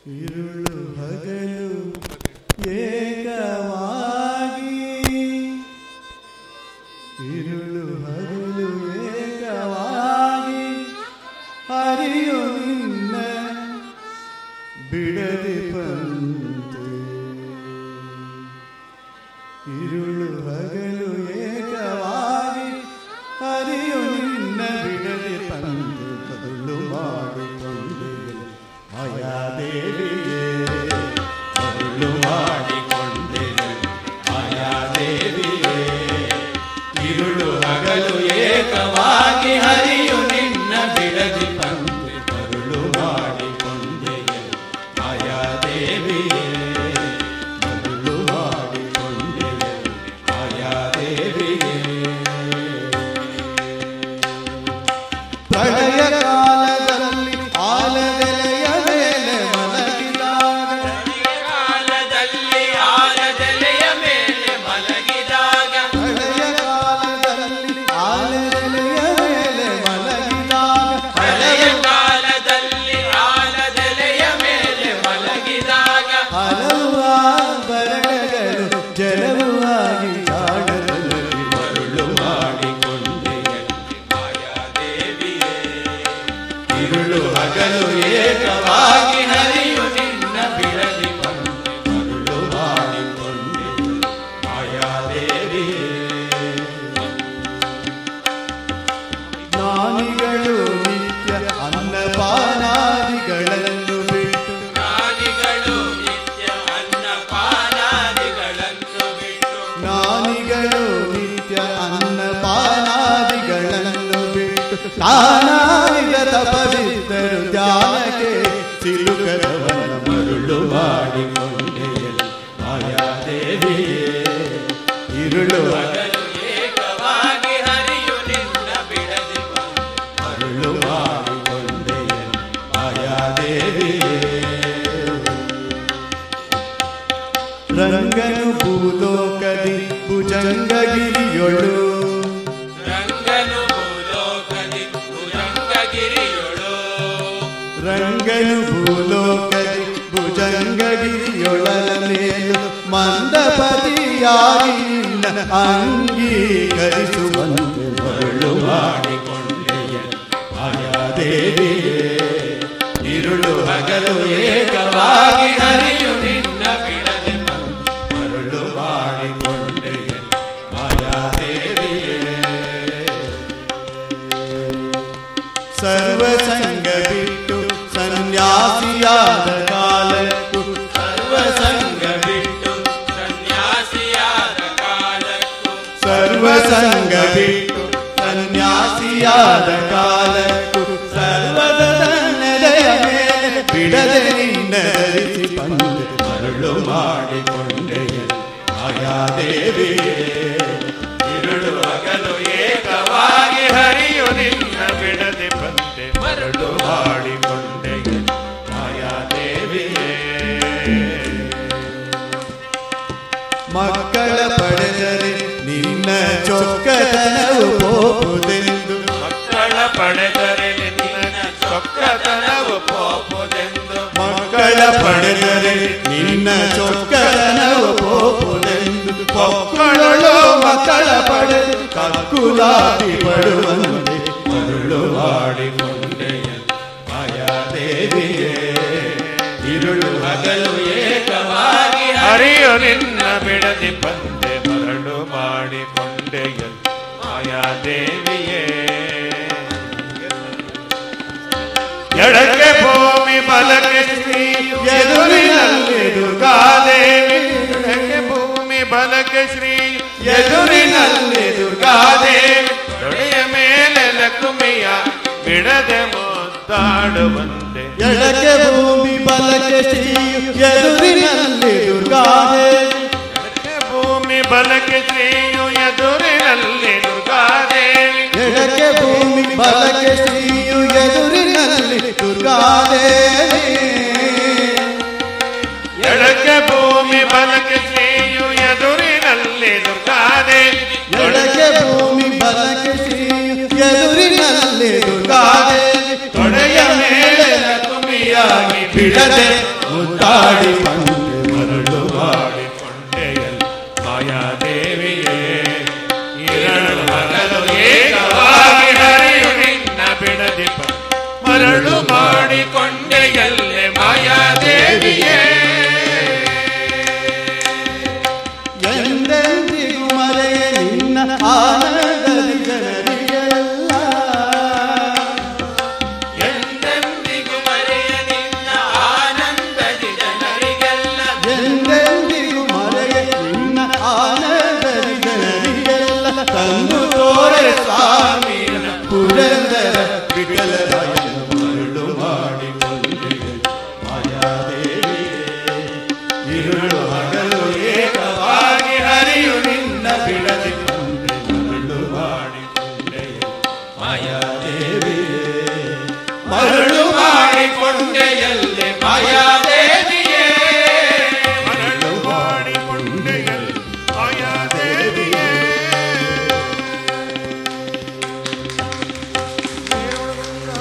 ഇരുളു ഹകലു ഏകವಾಗಿ ഇരുളു ಹಗಲು ಏಕವಾಗಿ ಹರಿಯು ನಿನ್ನ ಬಿಡದೆ ಬಂತು ഇരുളു ಹಗಲು ಏಕವಾಗಿ ಹರಿಯು ನಿನ್ನ ಬಿಡದೆ ಬಂದು ಬದಲು ಮಾಡಿಕೊಂಡೆ ಮಾಯಾದೇವಿಯೇ ಬದಲು ಮಾಡಿಕೊಂಡೆ ಮಾಯಾದೇವಿಯೇ ഇരുളു ಹಗಲು ಏಕವಾಗಿ ಹರಿಯು ನಿನ್ನ ಬಿಡದಿ ಬಂದೆ ಮರುಳು ಮಾಡಿಕೊಂಡೆ ಮಾಯಾದೇವಿಯೇ ಮರುಳು ಮಾಡಿಕೊಂಡೆ ಮಾಯಾದೇವಿಯೇ ಪ್ರಳಯ ಕಾಲದಲ್ಲಿ ಆಲದೆಲೆಯ ಮೇಲೆ ಮಲಗಿದಾಗ ಕಾಲದಲ್ಲಿ ಆಲದೆಲೆಯ ಮೇಲೆ ಮಲಗಿದಾಗ ಪ್ರಳಯ ಕಾಲದಲ್ಲಿ ಆಲದೆಲೆಯ ಮೇಲೆ ಮಲಗಿದಾಗ ಹಳೆಯ ಕಾಲದಲ್ಲಿ ಆಲದೆಲೆಯ ಮೇಲೆ ಮಲಗಿದಾಗ ಹಲವು ಆಭರಣಗಳು ಜಲವು ಆಗಿ ಜಾಡದಲ್ಲಿ ಮರುಳು ಮಾಡಿಕೊಂಡೆ ಮಾಯಾದೇವಿಯೇ ഇരുಳು ಹಗಲು ಏಕವಾಗಿ ಹರಿಯು ನಿನ್ನ ಬಿಡದಿ ಬಂದೆ ಮರುಳು ಮಾಡಿಕೊಂಡೆ ಮಾಯಾದೇವಿಯೇ ಜ್ಞಾನಿಗಳು ನಿತ್ಯ ಅನ್ನಪಾನಾದಿಗಳನ್ನು ಬಿಟ್ಟು ಜ್ಞಾನಿಗಳು ನಿತ್ಯ ಅನ್ನಪಾನಾದಿಗಳನ್ನು ಬಿಟ್ಟು ಜ್ಞಾನಿಗಳು ನಿತ್ಯ ಅನ್ನಪಾನಾದಿಗಳನ್ನು ಬಿಟ್ಟು ನಾನಾವಿಧ ತಪವಿದ್ದರು ಧ್ಯಾನಕ್ಕೆ ಸಿಲುಕದವನ ಮರುಳು ಮಾಡಿಕೊಂಡೆ ಮಾಯಾದೇವಿಯೇ ഇരുಳು ಹಗಲು ಏಕವಾಗಿ ಹರಿಯು ನಿನ್ನ ಬಿಡದಿ ಬಂದೆ ಮರುಳು ಮಾಡಿಕೊಂಡೆ ಮಾಯಾದೇವಿಯೇ ರಂಗನು ಭೂಲೋಕದಿ ಭುಜಂಗಗಿರಿಯೊಳು ರಂಗನು ಭೂಲೋಕದಿ ಭುಜಂಗಗಿರಿಯೊಳು ರಂಗನು ಭೂಲೋಕದಿ ಭುಜಂಗಗಿರಿಯೊಳಲ ಮೇಲು ಮಂದಪತಿಯಾಗಿ ನಿನ್ನ ಅಂಗೀಕರಿಸುವಂತೆ ಮರುಳು ಮಾಡಿಕೊಂಡೆಯ ಮಾಯಾದೇವಿಯೇ ഇരുಳು ಹಗಲು ಏಕವಾಗಿ ಹರಿಯು ನಿನ್ನ ಬಿಡದೆ ಬಂದು ಮರುಳು ಮಾಡಿಕೊಂಡೆಯ ಮಾಯಾದೇವಿಯೇ ಸರ್ವಸಂಗ ಬಿಟ್ಟು ಸನ್ಯಾಸಿಯಾದ ಕಾಲಕ್ಕೂ ಸರ್ವಸಂಗ ಬಿಟ್ಟು ಸನ್ಯಾಸಿಯಾದ ಕಾಲಕ್ಕೂ ಸರ್ವಸಂಗ ಬಿಟ್ಟು ಸನ್ಯಾಸಿಯಾದ ಕಾಲಕ್ಕೂ ಸರ್ವದ ನೆಲೆಯ ಮೇಲೆ ಬಿಡದೆ ನಿನ್ನ ಧರಿಸಿ ಬಂದೆ ಮರುಳು ಮಾಡಿಕೊಂಡೆಯ ಮಾಯಾದೇವಿಯೇ ഇരുಳು ಹಗಲು ಏಕವಾಗಿ ಹರಿಯು ನಿನ್ನ ಬಿಡದೆ ಬಂದೆ ಮರಳು ಮಾಡಿಕೊಂಡೆಯ ಮಾಯಾದೇವಿಯೇ ಮಕ್ಕಳ ಪಡೆದರೆ ನಿನ್ನ ಚೊಕ್ಕತನವು ಹೋಗುವುದೆಂದು ಮಕ್ಕಳ ಪಡೆದರೆ ನಿನ್ನ ಚೊಕ್ಕತನವು ಪೋಪುದೆಂದು ಮಕ್ಕಳ ಪಡೆದರೆ ನಿನ್ನ ಚೊಕ್ಕತನವು ಹೋಗುವುದೆಂದು ಮಕ್ಕಳು ಮಕ್ಕಳ ಪಡೆದು ಕಕ್ಕುಲಾಟಿ ಪಡುವಂತೆ ಮರುಳು ಮಾಡಿಕೊಂಡೆಯ ಮಾಯಾದೇವಿಯೇ ഇരുಳು ಹಗಲು ಏಕವಾಗಿ ಹರಿಯು ನಿನ್ನ ಬಿಡದಿ ಬಂದೆ ಮರಳು ಮಾಡಿಕೊಂಡೆಯ ಮಾಯಾದೇವಿಯೇ ಎಡಕ್ಕೆ ಭೂಮಿ ಬಲಕ್ಕೆ ಶ್ರೀ ಎದುರಿನಲ್ಲಿ ದುರ್ಗಾದೇವಿ ಎಡಕ್ಕೆ ಭೂಮಿ ಬಲಕ್ಕೆ ಶ್ರೀ ಎದುರಿನಲ್ಲಿ ದುರ್ಗಾದೇವಿ ದೊಡೆಯ ಮೇಲೆ ಲಕ್ಷ್ಮಿಯ ಬಿಡದೆ ಮುದ್ದಾಡುವಂತೆ ಎಡಕ್ಕೆ ಭೂಮಿ ಬಲಕ್ಕೆ ಶ್ರೀಯು ಎದುರಿನಲ್ಲಿ ದುರ್ಗಾದೇವಿ ಎಡಕ್ಕೆ ಭೂಮಿ ಬಲಕ್ಕೆ ಶ್ರೀಯು ಎದುರಿನಲ್ಲಿ ದುರ್ಗಾದೇವಿ ಎಡಕ್ಕೆ ಭೂಮಿ ಬಲಕ್ಕೆ ಶ್ರೀಯು ಎದುರಿನಲ್ಲಿ ದುರ್ಗಾದೇವಿ ಎಡಕ್ಕೆ ಭೂಮಿ ಬಲಕ್ಕೆ ಶ್ರೀಯು ಎದುರಿನಲ್ಲಿ ದುರ್ಗಾದೇವಿ ಎಡಕ್ಕೆ ಭೂಮಿ ಬಲಕ್ಕೆ ಶ್ರೀಯು ಎದುರಿನಲ್ಲಿ ದುರ್ಗಾದೇವಿ ತೊಡೆಯ ಮೇಲೆ ಲಕ್ಷ್ಮಿಯಾಗಿ ಬಿಡದೆ ಮಾಡಿಕೊಂಡೆ ಮರಳು ಮಾಡಿ ಮಾಡಿಕೊಂಡೆಯಲ್ ಮಾಯಾದೇವಿಯೇ ಇರಳು ಹಗಲು ಏಕವಾಗಿ ಹರಿಯು ನಿನ್ನ ಬಿಡದಿ ಪ- ಮರಳು ಮಾಡಿಕೊಂಡೆಯಲ್ಲೇ ಮಾಯಾದೇವಿಯೇ ಎಂದೆಂದಿಗೂ ಮರೆಯ ನಿನ್ನ ಆನಂದದಿ ಜನರಿಗೆಲ್ಲ ಎಂದೆಂದಿಗೂ ಮರೆಯ ನಿನ್ನ ಆನಂದದಿ ಜನರಿಗೆಲ್ಲ ಎಂದೆಂದಿಗೂ ಮರೆಯ ನಿನ್ನ ಆನಂದದಿ ಜನರಿಗೆಲ್ಲ ತಂದು ತೋರೆ ಸ್ವಾಮಿ ಪುರಂದರ ವಿಠಲರಾಯನ ಮರಳು ಮಾಡಿಕೊಂಡೆ ಮಾಯಾದೇವಿಯೇ ഇരുಳು ಹಗಲು ಏಕವಾಗಿ ಹರಿಯು ನಿನ್ನ ಬಿಡದಿ ಕೊಂಡೆ ಮರಳು ಮಾಡಿಕೊಂಡೆ ಮಾಯಾದೇವಿ